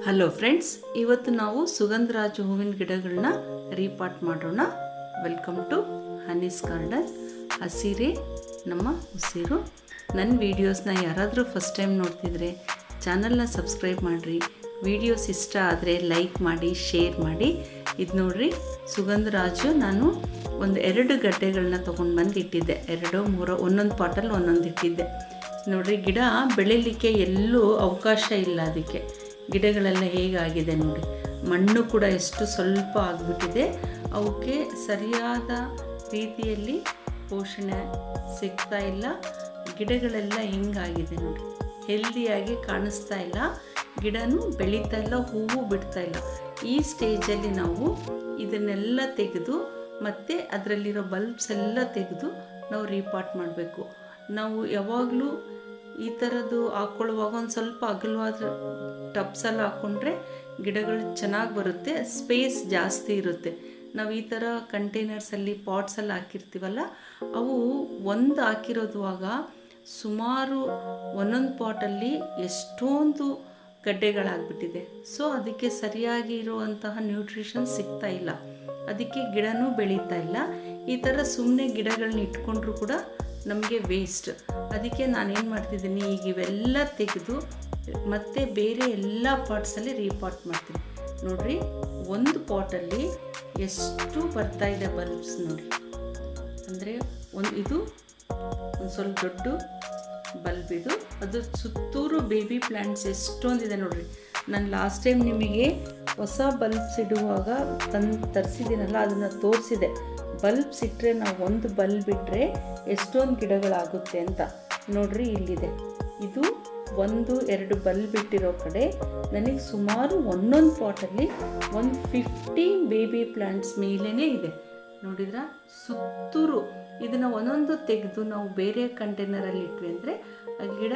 Hello friends ಇವತ್ತು ನಾವು ಸುಗಂಧರಾಜ ಹೂವಿನ ಗಿಡಗಳನ್ನ ರೀಪಾಟ್ ಮಾಡೋಣ ವೆಲ್ಕಮ್ ಟು ಹನೀಸ್ ಗಾರ್ಡನ್ ಹಸಿರೇ ನಮ್ಮ ಉಸಿರು ನನ್ನ ವೀಡಿಯೋಸ್ನ ಯಾರಾದರೂ ಫಸ್ಟ್ ಟೈಮ್ ನೋಡ್ತಿದ್ರೆ ಚಾನಲ್ನ ಸಬ್ಸ್ಕ್ರೈಬ್ ಮಾಡಿರಿ ವೀಡಿಯೋಸ್ ಇಷ್ಟ ಆದರೆ ಲೈಕ್ ಮಾಡಿ ಶೇರ್ ಮಾಡಿ ಇದು ನೋಡ್ರಿ ಸುಗಂಧರಾಜು ನಾನು ಒಂದು ಎರಡು ಗಡ್ಡೆಗಳನ್ನ ತೊಗೊಂಡು ಬಂದು ಇಟ್ಟಿದ್ದೆ ಎರಡು ಮೂರೋ ಒಂದೊಂದು ಪಾಟಲ್ಲಿ ಒಂದೊಂದು ಇಟ್ಟಿದ್ದೆ ನೋಡ್ರಿ ಗಿಡ ಬೆಳೀಲಿಕ್ಕೆ ಎಲ್ಲೂ ಅವಕಾಶ ಇಲ್ಲ ಅದಕ್ಕೆ ಗಿಡಗಳೆಲ್ಲ ಹೇಗಾಗಿದೆ ನೋಡಿ ಮಣ್ಣು ಕೂಡ ಎಷ್ಟು ಸ್ವಲ್ಪ ಆಗಿಬಿಟ್ಟಿದೆ ಅವಕ್ಕೆ ಸರಿಯಾದ ರೀತಿಯಲ್ಲಿ ಪೋಷಣೆ ಸಿಗ್ತಾ ಇಲ್ಲ ಗಿಡಗಳೆಲ್ಲ ಹೆಂಗಾಗಿದೆ ನೋಡಿ ಹೆಲ್ದಿಯಾಗಿ ಕಾಣಿಸ್ತಾ ಇಲ್ಲ ಗಿಡನೂ ಬೆಳೀತಾ ಇಲ್ಲ ಹೂವು ಬಿಡ್ತಾ ಇಲ್ಲ ಈ ಸ್ಟೇಜಲ್ಲಿ ನಾವು ಇದನ್ನೆಲ್ಲ ತೆಗೆದು ಮತ್ತು ಅದರಲ್ಲಿರೋ ಬಲ್ಬ್ಸ್ ಎಲ್ಲ ತೆಗೆದು ನಾವು ರೀಪಾಟ್ ಮಾಡಬೇಕು ನಾವು ಯಾವಾಗಲೂ ಈ ಥರದ್ದು ಹಾಕ್ಕೊಳ್ಳುವಾಗ ಒಂದು ಸ್ವಲ್ಪ ಅಗಲವಾದ ಟಬ್ಸಲ್ಲಿ ಹಾಕ್ಕೊಂಡ್ರೆ ಗಿಡಗಳು ಚೆನ್ನಾಗಿ ಬರುತ್ತೆ ಸ್ಪೇಸ್ ಜಾಸ್ತಿ ಇರುತ್ತೆ ನಾವು ಈ ಥರ ಕಂಟೈನರ್ಸಲ್ಲಿ ಪಾಟ್ಸಲ್ಲಿ ಹಾಕಿರ್ತೀವಲ್ಲ ಅವು ಒಂದು ಹಾಕಿರೋದುವಾಗ ಸುಮಾರು ಒಂದೊಂದು ಪಾಟಲ್ಲಿ ಎಷ್ಟೊಂದು ಗಡ್ಡೆಗಳಾಗ್ಬಿಟ್ಟಿದೆ ಸೊ ಅದಕ್ಕೆ ಸರಿಯಾಗಿ ಇರುವಂತಹ ನ್ಯೂಟ್ರಿಷನ್ ಸಿಗ್ತಾ ಇಲ್ಲ ಅದಕ್ಕೆ ಗಿಡನೂ ಬೆಳೀತಾ ಇಲ್ಲ ಈ ಥರ ಸುಮ್ಮನೆ ಗಿಡಗಳನ್ನ ಇಟ್ಕೊಂಡ್ರೂ ಕೂಡ ನಮಗೆ ವೇಸ್ಟ್ ಅದಕ್ಕೆ ನಾನೇನು ಮಾಡ್ತಿದ್ದೀನಿ ಈಗ ಇವೆಲ್ಲ ತೆಗೆದು ಮತ್ತೆ ಬೇರೆ ಎಲ್ಲ ಪಾಟ್ಸಲ್ಲಿ ರೀಪಾಟ್ ಮಾಡ್ತೀನಿ ನೋಡ್ರಿ ಒಂದು ಪಾಟಲ್ಲಿ ಎಷ್ಟು ಬರ್ತಾ ಇದೆ ಬಲ್ಬ್ಸ್ ನೋಡಿ ಅಂದರೆ ಒಂದು ಇದು ಒಂದು ಸ್ವಲ್ಪ ದೊಡ್ಡ ಬಲ್ಬ್ ಇದು ಅದು ಸುತ್ತೂರು ಬೇಬಿ ಪ್ಲ್ಯಾಂಟ್ಸ್ ಎಷ್ಟೊಂದಿದೆ ನೋಡ್ರಿ ನಾನು ಲಾಸ್ಟ್ ಟೈಮ್ ನಿಮಗೆ ಹೊಸ ಬಲ್ಬ್ಸ್ ಇಡುವಾಗ ತಂದು ತರಿಸಿದ್ದೀನಲ್ಲ ಅದನ್ನು ತೋರಿಸಿದೆ ಬಲ್ಬ್ಸ್ ಇಟ್ಟರೆ ನಾವು ಒಂದು ಬಲ್ಬ್ ಇಟ್ಟರೆ ಎಷ್ಟೊಂದು ಗಿಡಗಳಾಗುತ್ತೆ ಅಂತ ನೋಡ್ರಿ ಇಲ್ಲಿದೆ ಇದು ಒಂದು ಎರಡು ಬಲ್ಬ್ ಇಟ್ಟಿರೋ ಕಡೆ ನನಗೆ ಸುಮಾರು ಒಂದೊಂದು ಪಾಟಲ್ಲಿ ಒಂದು ಫಿಫ್ಟೀನ್ ಬೇಬಿ ಪ್ಲ್ಯಾಂಟ್ಸ್ ಮೇಲೇ ಇದೆ ನೋಡಿದ್ರ ಸುತ್ತೂರು ಇದನ್ನು ಒಂದೊಂದು ತೆಗೆದು ನಾವು ಬೇರೆ ಕಂಟೈನರಲ್ಲಿ ಇಟ್ವಿ ಅಂದರೆ ಆ ಗಿಡ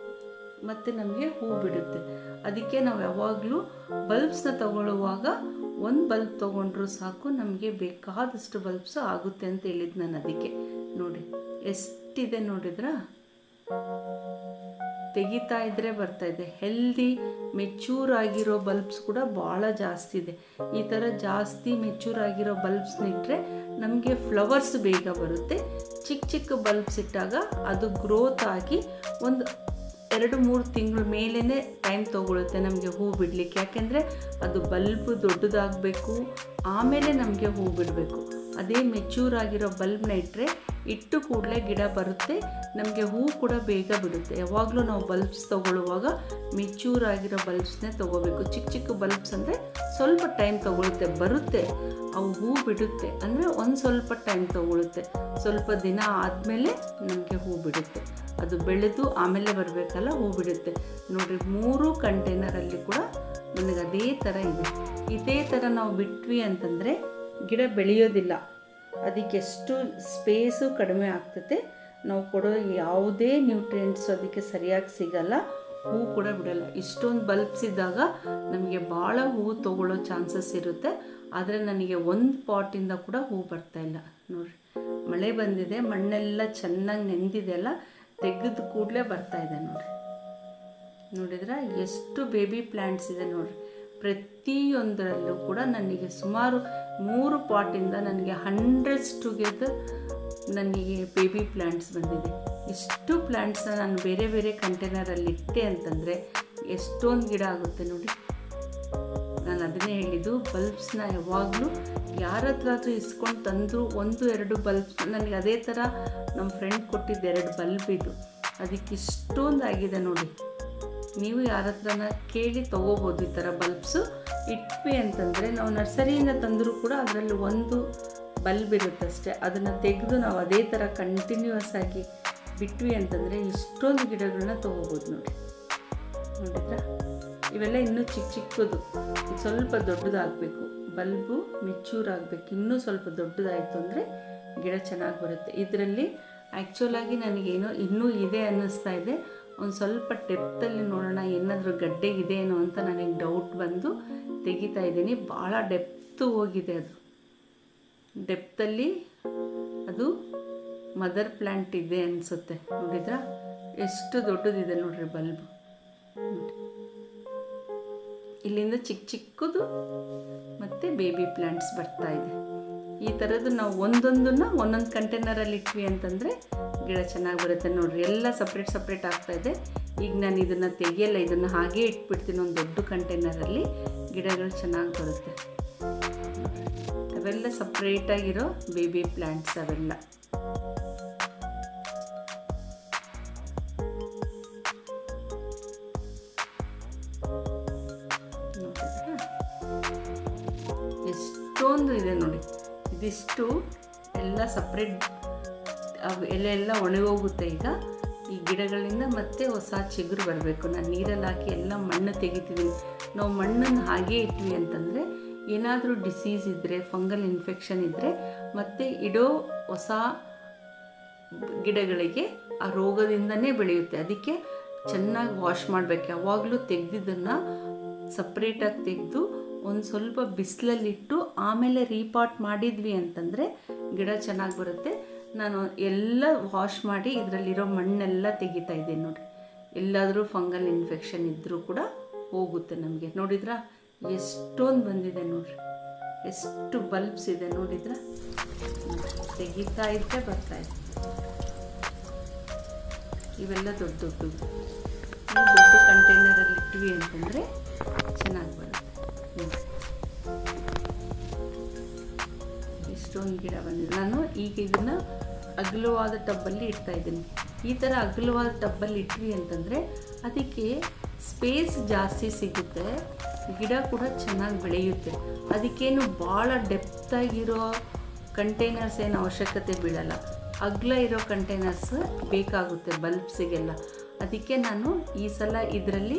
ಮತ್ತು ನಮಗೆ ಹೂ ಬಿಡುತ್ತೆ ಅದಕ್ಕೆ ನಾವು ಯಾವಾಗಲೂ ಬಲ್ಬ್ಸ್ನ ತಗೊಳ್ಳುವಾಗ ಒಂದು ಬಲ್ಬ್ ತೊಗೊಂಡ್ರೂ ಸಾಕು ನಮಗೆ ಬೇಕಾದಷ್ಟು ಬಲ್ಬ್ಸು ಆಗುತ್ತೆ ಅಂತ ಹೇಳಿದ್ದು ನಾನು ಅದಕ್ಕೆ ನೋಡಿ ಎಷ್ಟಿದೆ ನೋಡಿದ್ರಾ ತೆಗಿತಾ ಇದ್ದರೆ ಬರ್ತಾ ಇದೆ ಹೆಲ್ದಿ ಮೆಚ್ಯೂರ್ ಆಗಿರೋ ಬಲ್ಬ್ಸ್ ಕೂಡ ಭಾಳ ಜಾಸ್ತಿ ಇದೆ ಈ ಥರ ಜಾಸ್ತಿ ಮೆಚ್ಯೂರ್ ಆಗಿರೋ ಬಲ್ಬ್ಸ್ನ ಇಟ್ಟರೆ ನಮಗೆ ಫ್ಲವರ್ಸ್ ಬೇಗ ಬರುತ್ತೆ ಚಿಕ್ಕ ಚಿಕ್ಕ ಬಲ್ಬ್ಸ್ ಇಟ್ಟಾಗ ಅದು ಗ್ರೋತ್ ಆಗಿ ಒಂದು ಎರಡು ಮೂರು ತಿಂಗಳ ಮೇಲೇ ಟೈಮ್ ತೊಗೊಳುತ್ತೆ ನಮಗೆ ಹೂ ಬಿಡಲಿಕ್ಕೆ ಯಾಕೆಂದರೆ ಅದು ಬಲ್ಬ್ ದೊಡ್ಡದಾಗಬೇಕು ಆಮೇಲೆ ನಮಗೆ ಹೂ ಬಿಡಬೇಕು ಅದೇ ಮೆಚ್ಯೂರ್ ಆಗಿರೋ ಬಲ್ಬ್ನ ಇಟ್ಟರೆ ಇಟ್ಟು ಕೂಡಲೇ ಗಿಡ ಬರುತ್ತೆ ನಮಗೆ ಹೂ ಕೂಡ ಬೇಗ ಬಿಡುತ್ತೆ ಯಾವಾಗಲೂ ನಾವು ಬಲ್ಬ್ಸ್ ತೊಗೊಳ್ಳುವಾಗ ಮೆಚ್ಯೂರ್ ಆಗಿರೋ ಬಲ್ಬ್ಸ್ನೇ ತೊಗೋಬೇಕು ಚಿಕ್ಕ ಚಿಕ್ಕ ಬಲ್ಬ್ಸ್ ಅಂದರೆ ಸ್ವಲ್ಪ ಟೈಮ್ ತೊಗೊಳುತ್ತೆ ಬರುತ್ತೆ ಅವು ಹೂ ಬಿಡುತ್ತೆ ಅಂದರೆ ಒಂದು ಸ್ವಲ್ಪ ಟೈಮ್ ತೊಗೊಳುತ್ತೆ ಸ್ವಲ್ಪ ದಿನ ಆದಮೇಲೆ ನಮಗೆ ಹೂ ಬಿಡುತ್ತೆ ಅದು ಬೆಳೆದು ಆಮೇಲೆ ಬರಬೇಕಲ್ಲ ಹೂ ಬಿಡುತ್ತೆ ನೋಡಿರಿ ಮೂರು ಕಂಟೈನರಲ್ಲಿ ಕೂಡ ನನಗೆ ಅದೇ ಥರ ಇದೆ ಇದೇ ಥರ ನಾವು ಬಿಟ್ವಿ ಅಂತಂದರೆ ಗಿಡ ಬೆಳೆಯೋದಿಲ್ಲ ಅದಕ್ಕೆ ಎಷ್ಟು ಸ್ಪೇಸು ಕಡಿಮೆ ಆಗ್ತದೆ ನಾವು ಕೊಡೋ ಯಾವುದೇ ನ್ಯೂಟ್ರಿಯೆಂಟ್ಸು ಅದಕ್ಕೆ ಸರಿಯಾಗಿ ಸಿಗಲ್ಲ ಹೂ ಕೂಡ ಬಿಡಲ್ಲ ಇಷ್ಟೊಂದು ಬಲ್ಬ್ಸ್ ಇದ್ದಾಗ ನಮಗೆ ಭಾಳ ಹೂವು ತೊಗೊಳ್ಳೋ ಚಾನ್ಸಸ್ ಇರುತ್ತೆ ಆದರೆ ನನಗೆ ಒಂದು ಪಾಟಿಂದ ಕೂಡ ಹೂ ಬರ್ತಾ ಇಲ್ಲ ನೋಡಿರಿ ಮಳೆ ಬಂದಿದೆ ಮಣ್ಣೆಲ್ಲ ಚೆನ್ನಾಗಿ ನೆಂದಿದೆ ಅಲ್ಲ ತೆಗೆದ ಕೂಡಲೇ ಬರ್ತಾ ಇದೆ ನೋಡಿ ನೋಡಿದ್ರೆ ಎಷ್ಟು ಬೇಬಿ ಪ್ಲ್ಯಾಂಟ್ಸ್ ಇದೆ ನೋಡಿರಿ ಪ್ರತಿಯೊಂದರಲ್ಲೂ ಕೂಡ ನನಗೆ ಸುಮಾರು ಮೂರು ಪಾಟಿಂದ ನನಗೆ ಹಂಡ್ರೆಡ್ಸ್ ಟುಗೆದರ್ ನನಗೆ ಬೇಬಿ ಪ್ಲ್ಯಾಂಟ್ಸ್ ಬಂದಿದೆ ಇಷ್ಟು ಪ್ಲ್ಯಾಂಟ್ಸ್ನ ನಾನು ಬೇರೆ ಬೇರೆ ಕಂಟೈನರಲ್ಲಿ ಇಟ್ಟೆ ಅಂತಂದರೆ ಎಷ್ಟೊಂದು ಗಿಡ ಆಗುತ್ತೆ ನೋಡಿ ನಾನು ಅದನ್ನೇ ಹೇಳಿದ್ದು ಬಲ್ಬ್ಸ್ನ ಯಾವಾಗಲೂ ಯಾರ ಹತ್ರ ಆದರೂ ಇಸ್ಕೊಂಡು ತಂದು ಒಂದು ಎರಡು ಬಲ್ಬ್ಸ್ ನನಗೆ ಅದೇ ಥರ ನಮ್ಮ ಫ್ರೆಂಡ್ ಕೊಟ್ಟಿದ್ದು ಎರಡು ಬಲ್ಬ್ ಇದು ಅದಕ್ಕೆ ಇಷ್ಟೊಂದು ಆಗಿದೆ ನೋಡಿ ನೀವು ಯಾರ ಹತ್ರನ ಕೇಳಿ ತೊಗೋಬೋದು ಈ ಥರ ಬಲ್ಬ್ಸು ಇಟ್ವಿ ಅಂತಂದರೆ ನಾವು ನರ್ಸರಿಯಿಂದ ತಂದರೂ ಕೂಡ ಅದರಲ್ಲಿ ಒಂದು ಬಲ್ಬ್ ಇರುತ್ತಷ್ಟೇ ಅದನ್ನು ತೆಗೆದು ನಾವು ಅದೇ ಥರ ಕಂಟಿನ್ಯೂಯಸ್ ಆಗಿ ಬಿಟ್ವಿ ಅಂತಂದರೆ ಇಷ್ಟೊಂದು ಗಿಡಗಳನ್ನ ತೊಗೋಬೋದು ನೋಡಿ ನೋಡಿದ್ರಾ ಇವೆಲ್ಲ ಇನ್ನೂ ಚಿಕ್ಕ ಚಿಕ್ಕದು ಇದು ಸ್ವಲ್ಪ ದೊಡ್ಡದಾಗಬೇಕು ಬಲ್ಬು ಮೆಚ್ಯೂರ್ ಆಗಬೇಕು ಇನ್ನೂ ಸ್ವಲ್ಪ ದೊಡ್ಡದಾಯಿತು ಅಂದರೆ ಗಿಡ ಚೆನ್ನಾಗಿ ಬರುತ್ತೆ ಇದರಲ್ಲಿ ಆ್ಯಕ್ಚುಲಾಗಿ ನನಗೇನೋ ಇನ್ನೂ ಇದೆ ಅನ್ನಿಸ್ತಾ ಇದೆ ಒಂದು ಸ್ವಲ್ಪ ಡೆಪ್ತಲ್ಲಿ ನೋಡೋಣ ಏನಾದರೂ ಗಡ್ಡೆ ಇದೆಯೇನೋ ಅಂತ ನನಗೆ ಡೌಟ್ ಬಂದು ತೆಗಿತಾ ಇದ್ದೀನಿ ಭಾಳ ಡೆಪ್ತು ಹೋಗಿದೆ ಅದು ಡೆಪ್ತಲ್ಲಿ ಅದು ಮದರ್ ಪ್ಲ್ಯಾಂಟ್ ಇದೆ ಅನಿಸುತ್ತೆ ನೋಡಿದ್ರಾ ಎಷ್ಟು ದೊಡ್ಡದಿದೆ ನೋಡ್ರಿ ಬಲ್ಬ್ ಇಲ್ಲಿಂದ ಚಿಕ್ಕ ಚಿಕ್ಕದು ಮತ್ತು ಬೇಬಿ ಪ್ಲ್ಯಾಂಟ್ಸ್ ಬರ್ತಾ ಇದೆ ಈ ಥರದ್ದು ನಾವು ಒಂದೊಂದನ್ನು ಒಂದೊಂದು ಕಂಟೈನರಲ್ಲಿ ಇಟ್ವಿ ಅಂತಂದರೆ ಗಿಡ ಚೆನ್ನಾಗಿ ಬರುತ್ತೆ ನೋಡಿರಿ ಎಲ್ಲ ಸಪ್ರೇಟ್ ಸಪ್ರೇಟ್ ಆಗ್ತಾ ಇದೆ ಈಗ ನಾನು ಇದನ್ನು ತೆಗಿಯಲ್ಲ ಇದನ್ನು ಹಾಗೇ ಇಟ್ಬಿಡ್ತೀನಿ ಒಂದು ದೊಡ್ಡ ಕಂಟೈನರಲ್ಲಿ ಗಿಡಗಳು ಚೆನ್ನಾಗಿ ಬರುತ್ತೆ ಅವೆಲ್ಲ ಸಪ್ರೇಟಾಗಿರೋ ಬೇಬಿ ಪ್ಲ್ಯಾಂಟ್ಸ್ ಅವೆಲ್ಲ ಎಷ್ಟೊಂದು ಇದೆ ನೋಡಿ ಇದಿಷ್ಟು ಎಲ್ಲ ಸಪ್ರೇಟ್ ಅವು ಎಲೆ ಎಲ್ಲ ಒಣಗೋಗುತ್ತೆ ಈಗ ಈ ಗಿಡಗಳಿಂದ ಮತ್ತೆ ಹೊಸ ಚಿಗುರು ಬರಬೇಕು ನಾನು ನೀರಲ್ಲಿ ಹಾಕಿ ಎಲ್ಲ ಮಣ್ಣು ತೆಗಿತಿದ್ದೀನಿ ನಾವು ಮಣ್ಣನ್ನು ಹಾಗೇ ಇಟ್ವಿ ಅಂತಂದರೆ ಏನಾದರೂ ಡಿಸೀಸ್ ಇದ್ದರೆ ಫಂಗಲ್ ಇನ್ಫೆಕ್ಷನ್ ಇದ್ದರೆ ಮತ್ತೆ ಇಡೋ ಹೊಸ ಗಿಡಗಳಿಗೆ ಆ ರೋಗದಿಂದನೇ ಬೆಳೆಯುತ್ತೆ ಅದಕ್ಕೆ ಚೆನ್ನಾಗಿ ವಾಶ್ ಮಾಡಬೇಕು ಯಾವಾಗಲೂ ತೆಗೆದಿದ್ದನ್ನು ಸಪ್ರೇಟಾಗಿ ತೆಗೆದು ಒಂದು ಸ್ವಲ್ಪ ಬಿಸಿಲಲ್ಲಿಟ್ಟು ಆಮೇಲೆ ರೀಪಾಟ್ ಮಾಡಿದ್ವಿ ಅಂತಂದರೆ ಗಿಡ ಚೆನ್ನಾಗಿ ಬರುತ್ತೆ ನಾನು ಎಲ್ಲ ವಾಶ್ ಮಾಡಿ ಇದರಲ್ಲಿರೋ ಮಣ್ಣೆಲ್ಲ ತೆಗಿತಾ ಇದ್ದೀನಿ ನೋಡಿ ಎಲ್ಲಾದರೂ ಫಂಗಲ್ ಇನ್ಫೆಕ್ಷನ್ ಇದ್ದರೂ ಕೂಡ ಹೋಗುತ್ತೆ ನಮಗೆ ನೋಡಿದ್ರಾ ಎಷ್ಟೊಂದು ಬಂದಿದೆ ನೋಡ್ರಿ ಎಷ್ಟು ಬಲ್ಬ್ಸ್ ಇದೆ ನೋಡಿದ್ರಾ ತೆಗಿತಾ ಇದ್ದರೆ ಬರ್ತಾ ಇದೆ ಇವೆಲ್ಲ ದೊಡ್ಡ ದೊಡ್ಡವು ಈ ದೊಡ್ಡ ಕಂಟೈನರಲ್ಲಿ ಇಟ್ವಿ ಅಂತಂದರೆ ಚೆನ್ನಾಗಿ ಬರುತ್ತೆ ನೋಡಿ. ಇಷ್ಟೊಂದು ಗಿಡ ಬಂದಿದೆ ನಾನು ಈಗ ಇದನ್ನು ಅಗಲವಾದ ಟಬ್ಬಲ್ಲಿ ಇಡ್ತಾ ಇದ್ದೀನಿ ಈ ಥರ ಅಗಲವಾದ ಟಬ್ಬಲ್ಲಿ ಇಟ್ವಿ ಅಂತಂದರೆ ಅದಕ್ಕೆ ಸ್ಪೇಸ್ ಜಾಸ್ತಿ ಸಿಗುತ್ತೆ ಗಿಡ ಕೂಡ ಚೆನ್ನಾಗಿ ಬೆಳೆಯುತ್ತೆ ಅದಕ್ಕೇನು ಭಾಳ ಡೆಪ್ತಾಗಿರೋ ಕಂಟೈನರ್ಸ್ ಏನು ಅವಶ್ಯಕತೆ ಬೀಳಲ್ಲ ಅಗ್ಲ ಇರೋ ಕಂಟೈನರ್ಸ್ ಬೇಕಾಗುತ್ತೆ ಬಲ್ಬ್ಸಿಗೆಲ್ಲ ಅದಕ್ಕೆ ನಾನು ಈ ಸಲ ಇದರಲ್ಲಿ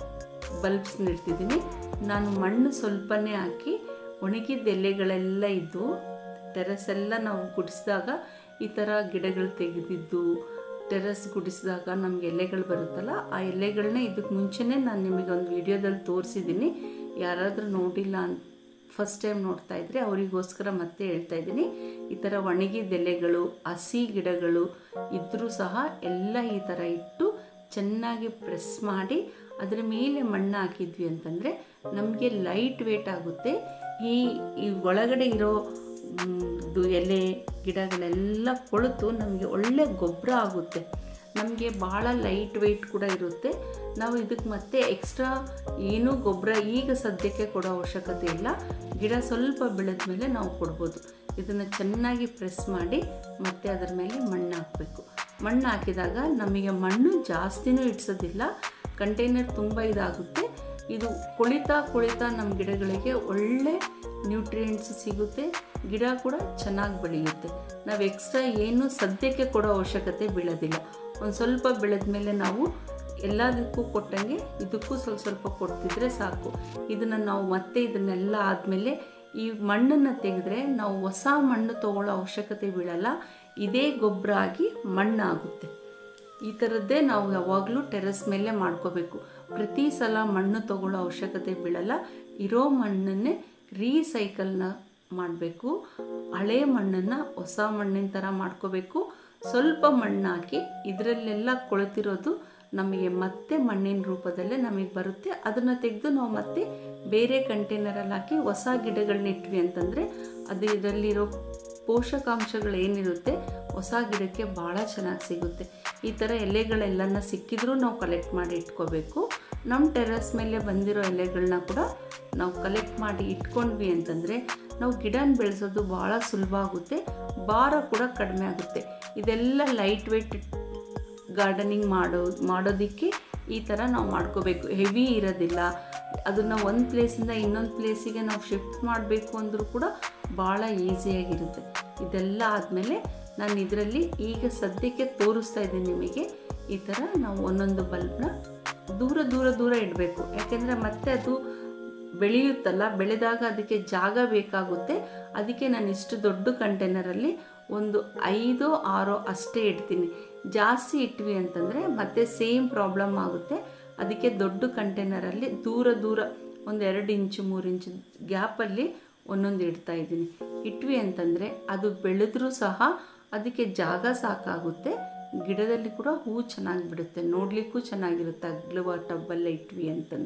ಬಲ್ಬ್ಸ್ ಇಡ್ತಿದ್ದೀನಿ ನಾನು ಮಣ್ಣು ಸ್ವಲ್ಪನೇ ಹಾಕಿ ಒಣಗಿದ ಎಲೆಗಳೆಲ್ಲ ಇದ್ದು ಟೆರೆಸ್ ಎಲ್ಲ ನಾವು ಗುಡಿಸಿದಾಗ ಈ ಥರ ಗಿಡಗಳು ತೆಗೆದಿದ್ದು ಟೆರೆಸ್ ಗುಡಿಸಿದಾಗ ನಮಗೆ ಎಲೆಗಳು ಬರುತ್ತಲ್ಲ ಆ ಎಲೆಗಳನ್ನ ಇದಕ್ಕೆ ಮುಂಚೆನೇ ನಾನು ನಿಮಗೆ ಒಂದು ವಿಡಿಯೋದಲ್ಲಿ ತೋರಿಸಿದ್ದೀನಿ ಯಾರಾದರೂ ನೋಡಿಲ್ಲ ಅಂತ ಫಸ್ಟ್ ಟೈಮ್ ನೋಡ್ತಾ ಇದ್ದರೆ ಅವರಿಗೋಸ್ಕರ ಮತ್ತೆ ಹೇಳ್ತಾ ಇದ್ದೀನಿ ಈ ಥರ ಒಣಗಿದ ಎಲೆಗಳು ಹಸಿ ಗಿಡಗಳು ಇದ್ದರೂ ಸಹ ಎಲ್ಲ ಈ ಥರ ಇಟ್ಟು ಚೆನ್ನಾಗಿ ಪ್ರೆಸ್ ಮಾಡಿ ಅದರ ಮೇಲೆ ಮಣ್ಣು ಹಾಕಿದ್ವಿ ಅಂತಂದರೆ ನಮಗೆ ಲೈಟ್ ವೇಟ್ ಆಗುತ್ತೆ ಈ ಈ ಒಳಗಡೆ ಇರೋ ಮ್, ಇದು ಎಲೆ ಗಿಡಗಳೆಲ್ಲ ಕೊಳೆತು ನಮಗೆ ಒಳ್ಳೆ ಗೊಬ್ಬರ ಆಗುತ್ತೆ ನಮಗೆ ಭಾಳ ಲೈಟ್ ವೆಯ್ಟ್ ಕೂಡ ಇರುತ್ತೆ ನಾವು ಇದಕ್ಕೆ ಮತ್ತೆ ಎಕ್ಸ್ಟ್ರಾ ಏನೂ ಗೊಬ್ಬರ ಈಗ ಸದ್ಯಕ್ಕೆ ಕೊಡೋ ಅವಶ್ಯಕತೆ ಇಲ್ಲ ಗಿಡ ಸ್ವಲ್ಪ ಬೆಳೆದ ಮೇಲೆ ನಾವು ಕೊಡ್ಬೋದು ಇದನ್ನು ಚೆನ್ನಾಗಿ ಪ್ರೆಸ್ ಮಾಡಿ ಮತ್ತೆ ಅದರ ಮೇಲೆ ಮಣ್ಣು ಹಾಕಬೇಕು ಮಣ್ಣು ಹಾಕಿದಾಗ ನಮಗೆ ಮಣ್ಣು ಜಾಸ್ತಿನೂ ಇಡ್ಸೋದಿಲ್ಲ ಕಂಟೈನರ್ ತುಂಬ ಇದಾಗುತ್ತೆ ಇದು ಕುಳಿತಾ ಕುಳಿತಾ ನಮ್ಮ ಗಿಡಗಳಿಗೆ ಒಳ್ಳೆ ನ್ಯೂಟ್ರಿಯೆಂಟ್ಸ್ ಸಿಗುತ್ತೆ ಗಿಡ ಕೂಡ ಚೆನ್ನಾಗಿ ಬೆಳೆಯುತ್ತೆ ನಾವು ಎಕ್ಸ್ಟ್ರಾ ಏನು ಸದ್ಯಕ್ಕೆ ಕೊಡೋ ಅವಶ್ಯಕತೆ ಬೀಳೋದಿಲ್ಲ ಒಂದು ಸ್ವಲ್ಪ ಬೆಳೆದ ಮೇಲೆ ನಾವು ಎಲ್ಲದಕ್ಕೂ ಕೊಟ್ಟಂಗೆ ಇದಕ್ಕೂ ಸ್ವಲ್ಪ ಸ್ವಲ್ಪ ಕೊಡ್ತಿದ್ರೆ ಸಾಕು ಇದನ್ನು ನಾವು ಮತ್ತೆ ಇದನ್ನೆಲ್ಲ ಆದಮೇಲೆ ಈ ಮಣ್ಣನ್ನು ತೆಗೆದ್ರೆ ನಾವು ಹೊಸ ಮಣ್ಣು ತಗೊಳ್ಳೋ ಅವಶ್ಯಕತೆ ಬೀಳಲ್ಲ ಇದೇ ಗೊಬ್ಬರ ಆಗಿ ಮಣ್ಣಾಗುತ್ತೆ ಈ ಥರದ್ದೇ ನಾವು ಯಾವಾಗಲೂ ಟೆರೆಸ್ ಮೇಲೆ ಮಾಡ್ಕೋಬೇಕು ಪ್ರತಿ ಸಲ ಮಣ್ಣು ತಗೊಳ್ಳೋ ಅವಶ್ಯಕತೆ ಬೀಳಲ್ಲ ಇರೋ ಮಣ್ಣನ್ನೇ ರೀಸೈಕಲ್ನ ಮಾಡಬೇಕು ಹಳೆ ಮಣ್ಣನ್ನು ಹೊಸ ಮಣ್ಣಿನ ಥರ ಮಾಡ್ಕೋಬೇಕು ಸ್ವಲ್ಪ ಮಣ್ಣು ಹಾಕಿ ಇದರಲ್ಲೆಲ್ಲ ಕೊಳೆತಿರೋದು ನಮಗೆ ಮತ್ತೆ ಮಣ್ಣಿನ ರೂಪದಲ್ಲೇ ನಮಗೆ ಬರುತ್ತೆ ಅದನ್ನು ತೆಗೆದು ನಾವು ಮತ್ತೆ ಬೇರೆ ಕಂಟೈನರಲ್ಲಿ ಹಾಕಿ ಹೊಸ ಗಿಡಗಳನ್ನ ಇಟ್ವಿ ಅಂತಂದರೆ ಅದು ಇದರಲ್ಲಿರೋ ಪೋಷಕಾಂಶಗಳು ಏನಿರುತ್ತೆ ಹೊಸ ಗಿಡಕ್ಕೆ ಭಾಳ ಚೆನ್ನಾಗಿ ಸಿಗುತ್ತೆ ಈ ಥರ ಎಲೆಗಳೆಲ್ಲನ ಸಿಕ್ಕಿದ್ರೂ ನಾವು ಕಲೆಕ್ಟ್ ಮಾಡಿ ಇಟ್ಕೋಬೇಕು ನಮ್ಮ ಟೆರೆಸ್ ಮೇಲೆ ಬಂದಿರೋ ಎಲೆಗಳನ್ನ ಕೂಡ ನಾವು ಕಲೆಕ್ಟ್ ಮಾಡಿ ಇಟ್ಕೊಂಡ್ವಿ ಅಂತಂದರೆ ನಾವು ಗಿಡನ ಬೆಳೆಸೋದು ಭಾಳ ಸುಲಭ ಆಗುತ್ತೆ ಭಾರ ಕೂಡ ಕಡಿಮೆ ಆಗುತ್ತೆ ಇದೆಲ್ಲ ಲೈಟ್ ವೆಯ್ಟ್ ಗಾರ್ಡನಿಂಗ್ ಮಾಡೋ ಮಾಡೋದಕ್ಕೆ ಈ ಥರ ನಾವು ಮಾಡ್ಕೋಬೇಕು ಹೆವಿ ಇರೋದಿಲ್ಲ ಅದನ್ನು ಒಂದು ಪ್ಲೇಸಿಂದ ಇನ್ನೊಂದು ಪ್ಲೇಸಿಗೆ ನಾವು ಶಿಫ್ಟ್ ಮಾಡಬೇಕು ಅಂದರೂ ಕೂಡ ಭಾಳ ಈಸಿಯಾಗಿರುತ್ತೆ ಇದೆಲ್ಲ ಆದಮೇಲೆ ನಾನು ಇದರಲ್ಲಿ ಈಗ ಸದ್ಯಕ್ಕೆ ತೋರಿಸ್ತಾ ಇದ್ದೀನಿ ನಿಮಗೆ ಈ ಥರ ನಾವು ಒಂದೊಂದು ಬಲ್ಬ್ನ ದೂರ ದೂರ ದೂರ ಇಡಬೇಕು ಯಾಕೆಂದರೆ ಮತ್ತೆ ಅದು ಬೆಳೆಯುತ್ತಲ್ಲ ಬೆಳೆದಾಗ ಅದಕ್ಕೆ ಜಾಗ ಬೇಕಾಗುತ್ತೆ ಅದಕ್ಕೆ ನಾನು ಇಷ್ಟು ದೊಡ್ಡ ಕಂಟೈನರಲ್ಲಿ ಒಂದು ಐದು ಆರೋ ಅಷ್ಟೇ ಇಡ್ತೀನಿ ಜಾಸ್ತಿ ಇಟ್ವಿ ಅಂತಂದರೆ ಮತ್ತೆ ಸೇಮ್ ಪ್ರಾಬ್ಲಮ್ ಆಗುತ್ತೆ ಅದಕ್ಕೆ ದೊಡ್ಡ ಕಂಟೈನರಲ್ಲಿ ದೂರ ದೂರ ಒಂದು ಎರಡು ಇಂಚು ಮೂರು ಇಂಚು ಗ್ಯಾಪಲ್ಲಿ ಒಂದೊಂದು ಇಡ್ತಾ ಇದ್ದೀನಿ ಇಟ್ವಿ ಅಂತಂದರೆ ಅದು ಬೆಳೆದ್ರೂ ಸಹ ಅದಕ್ಕೆ ಜಾಗ ಸಾಕಾಗುತ್ತೆ ಗಿಡದಲ್ಲಿ ಕೂಡ ಹೂ ಚೆನ್ನಾಗಿ ಬಿಡುತ್ತೆ ನೋಡಲಿಕ್ಕೂ ಚೆನ್ನಾಗಿರುತ್ತೆ ಅಗ್ಲವ ಟಬ್ಬಲ್ಲೇ ಇಟ್ವಿ ಅಂತಂದರೆ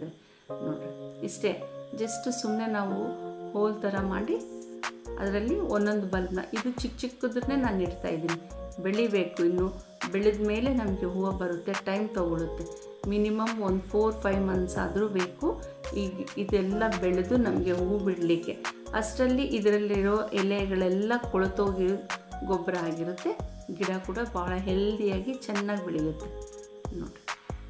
ನೋಡಿರಿ ಇಷ್ಟೇ ಜಸ್ಟ್ ಸುಮ್ಮನೆ ನಾವು ಹೋಲ್ ಥರ ಮಾಡಿ ಅದರಲ್ಲಿ ಒಂದೊಂದು ಬಲ್ಬ್ನ ಇದು ಚಿಕ್ಕ ಚಿಕ್ಕದನ್ನೇ ನಾನು ಇಡ್ತಾ ಇದ್ದೀನಿ ಬೆಳಿಬೇಕು ಇನ್ನು ಬೆಳೆದ ಮೇಲೆ ನಮಗೆ ಹೂವು ಬರುತ್ತೆ ಟೈಮ್ ತೊಗೊಳುತ್ತೆ ಮಿನಿಮಮ್ ಒಂದು ಫೋರ್ ಫೈವ್ ಮಂತ್ಸ್ ಆದರೂ ಬೇಕು ಈಗ ಇದೆಲ್ಲ ಬೆಳೆದು ನಮಗೆ ಹೂವು ಬಿಡಲಿಕ್ಕೆ ಅಷ್ಟರಲ್ಲಿ ಇದರಲ್ಲಿರೋ ಎಲೆಗಳೆಲ್ಲ ಕೊಳೆತೋಗಿ ಗೊಬ್ಬರ ಆಗಿರುತ್ತೆ ಗಿಡ ಕೂಡ ಭಾಳ ಹೆಲ್ದಿಯಾಗಿ ಚೆನ್ನಾಗಿ ಬೆಳೆಯುತ್ತೆ ನೋಡಿ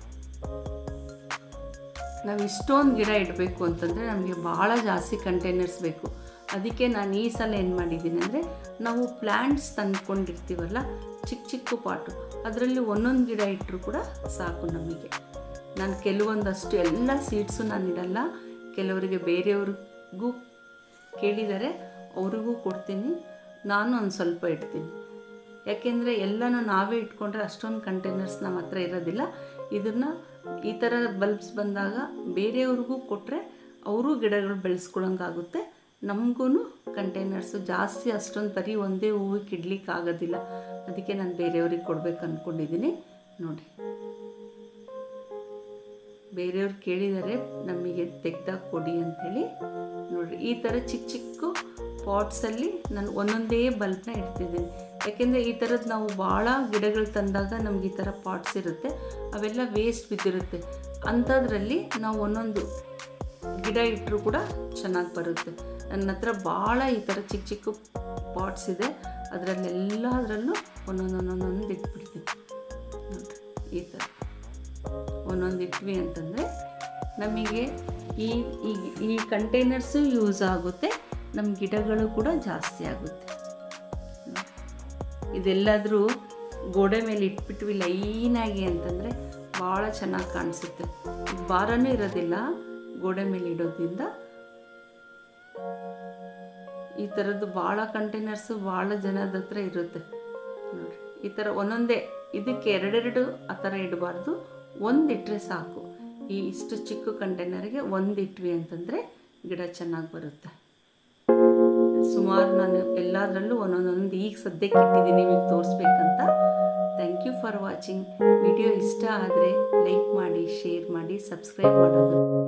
ನಾವು ಇಷ್ಟೊಂದು ಗಿಡ ಇಡಬೇಕು ಅಂತಂದರೆ ನಮಗೆ ಭಾಳ ಜಾಸ್ತಿ ಕಂಟೈನರ್ಸ್ ಬೇಕು ಅದಕ್ಕೆ ನಾನು ಈ ಸಲ ಏನು ಮಾಡಿದ್ದೀನಿ ಅಂದರೆ ನಾವು ಪ್ಲ್ಯಾಂಟ್ಸ್ ತಂದ್ಕೊಂಡಿರ್ತೀವಲ್ಲ ಚಿಕ್ಕ ಚಿಕ್ಕ ಪಾಟು ಅದರಲ್ಲಿ ಒಂದೊಂದು ಗಿಡ ಇಟ್ಟರು ಕೂಡ ಸಾಕು ನಮಗೆ ನಾನು ಕೆಲವೊಂದಷ್ಟು ಎಲ್ಲ ಸೀಡ್ಸು ನಾನು ಇಡಲ್ಲ ಕೆಲವರಿಗೆ ಬೇರೆಯವ್ರಿಗೂ ಕೇಳಿದರೆ ಅವ್ರಿಗೂ ಕೊಡ್ತೀನಿ ನಾನು ಒಂದು ಸ್ವಲ್ಪ ಇಡ್ತೀನಿ ಯಾಕೆಂದರೆ ಎಲ್ಲನೂ ನಾವೇ ಇಟ್ಕೊಂಡ್ರೆ ಅಷ್ಟೊಂದು ಕಂಟೈನರ್ಸ್ ನಮ್ಮ ಹತ್ರ ಇರೋದಿಲ್ಲ ಇದನ್ನು ಈ ಥರ ಬಲ್ಬ್ಸ್ ಬಂದಾಗ ಬೇರೆಯವ್ರಿಗೂ ಕೊಟ್ಟರೆ ಅವರು ಗಿಡಗಳು ಬೆಳೆಸ್ಕೊಳಂಗಾಗುತ್ತೆ ನಮಗೂ ಕಂಟೈನರ್ಸು ಜಾಸ್ತಿ ಅಷ್ಟೊಂದು ಬರೀ ಒಂದೇ ಹೂವಿಗೆ ಇಡ್ಲಿಕ್ಕೆ ಆಗೋದಿಲ್ಲ ಅದಕ್ಕೆ ನಾನು ಬೇರೆಯವ್ರಿಗೆ ಕೊಡ್ಬೇಕು ಅಂದ್ಕೊಂಡಿದ್ದೀನಿ ನೋಡಿ ಬೇರೆಯವ್ರು ಕೇಳಿದರೆ ನಮಗೆ ತೆಗ್ದಾಗ ಕೊಡಿ ಅಂಥೇಳಿ ನೋಡಿರಿ ಈ ಥರ ಚಿಕ್ಕ ಚಿಕ್ಕ ಪಾಟ್ಸಲ್ಲಿ ನಾನು ಒಂದೊಂದೇ ಬಲ್ಬ್ನ ಇಡ್ತಿದ್ದೀನಿ ಯಾಕೆಂದರೆ ಈ ಥರದ್ದು ನಾವು ಭಾಳ ಗಿಡಗಳು ತಂದಾಗ ನಮ್ಗೆ ಈ ಥರ ಪಾಟ್ಸ್ ಇರುತ್ತೆ ಅವೆಲ್ಲ ವೇಸ್ಟ್ ಬಿದ್ದಿರುತ್ತೆ ಅಂಥದ್ರಲ್ಲಿ ನಾವು ಒಂದೊಂದು ಗಿಡ ಇಟ್ಟರು ಕೂಡ ಚೆನ್ನಾಗಿ ಬರುತ್ತೆ ನನ್ನ ಹತ್ರ ಭಾಳ ಈ ಥರ ಚಿಕ್ಕ ಚಿಕ್ಕ ಪಾಟ್ಸ್ ಇದೆ ಅದರಲ್ಲೆಲ್ಲದರಲ್ಲೂ ಒಂದೊಂದು ಒಂದೊಂದೊಂದು ಇಟ್ಬಿಡ್ತೀನಿ ನೋಡಿರಿ ಈ ಥರ ಒಂದೊಂದು ಇಟ್ವಿ ಅಂತಂದರೆ ನಮಗೆ ಈ ಈ ಈ ಕಂಟೈನರ್ಸು ಯೂಸ್ ಆಗುತ್ತೆ ನಮ್ಮ ಗಿಡಗಳು ಕೂಡ ಜಾಸ್ತಿ ಆಗುತ್ತೆ ಇದೆಲ್ಲಾದರೂ ಗೋಡೆ ಮೇಲೆ ಇಟ್ಬಿಟ್ವಿ ಲೈನಾಗಿ ಅಂತಂದರೆ ಭಾಳ ಚೆನ್ನಾಗಿ ಕಾಣಿಸುತ್ತೆ ಇದು ಭಾರನೂ ಇರೋದಿಲ್ಲ ಗೋಡೆ ಮೇಲೆ ಇಡೋದ್ರಿಂದ ಈ ಥರದ್ದು ಭಾಳ ಕಂಟೈನರ್ಸು ಭಾಳ ಜನದ ಹತ್ರ ಇರುತ್ತೆ ನೋಡಿ ಈ ಥರ ಒಂದೊಂದೇ ಇದಕ್ಕೆ ಎರಡೆರಡು ಆ ಥರ ಇಡಬಾರ್ದು ಒಂದು ಇಟ್ಟರೆ ಸಾಕು ಈ ಇಷ್ಟು ಚಿಕ್ಕ ಕಂಟೈನರ್ಗೆ ಒಂದು ಇಟ್ವಿ ಅಂತಂದರೆ ಗಿಡ ಚೆನ್ನಾಗಿ ಬರುತ್ತೆ ಸುಮಾರು ನಾನು ಎಲ್ಲದರಲ್ಲೂ ಒಂದೊಂದೊಂದು ಈಗ ಸದ್ಯಕ್ಕೆ ಇಟ್ಟಿದ್ದೀನಿ ನಿಮಗೆ ತೋರಿಸ್ಬೇಕಂತ thank you for watching video ಇಷ್ಟ ಆದರೆ ಲೈಕ್ ಮಾಡಿ ಶೇರ್ ಮಾಡಿ ಸಬ್ಸ್ಕ್ರೈಬ್ ಮಾಡೋದು